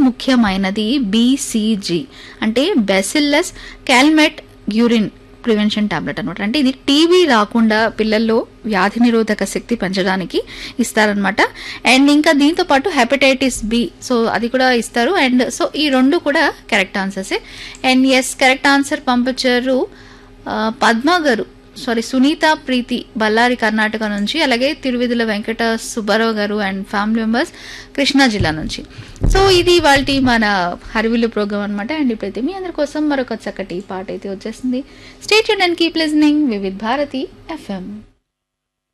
ముఖ్యమైనది బీసీజీ అంటే bacillus Calmette Guerin prevention tablet అనమాట అంటే ఇది టీబీ రాకుండా పిల్లల్లో వ్యాధి నిరోధక శక్తి పెంచడానికి ఇస్తారనమాట అండ్ ఇంకా దీంతో పాటు హెపటైటిస్ బి సో అది కూడా ఇస్తారు అండ్ సో ఈ రెండు కూడా కరెక్ట్ ఆన్సర్సే అండ్ ఎస్ కరెక్ట్ ఆన్సర్ పంపించారు ఆ, పద్మ గారు సారీ సునీత ప్రీతి బళ్ళారి కర్ణాటక నుంచి అలాగే తిరువిధుల వెంకట సుబ్బారావు గారు అండ్ ఫ్యామిలీ మెంబర్స్ కృష్ణా జిల్లా నుంచి సో ఇది వాళ్ళ మన హరివిల్లు ప్రోగ్రామ్ అనమాట అండ్ ఇప్పుడైతే మీ అందరి కోసం మరొక చక్కటి పాట అయితే వచ్చేసింది stay and keep listening Vividh Bharati FM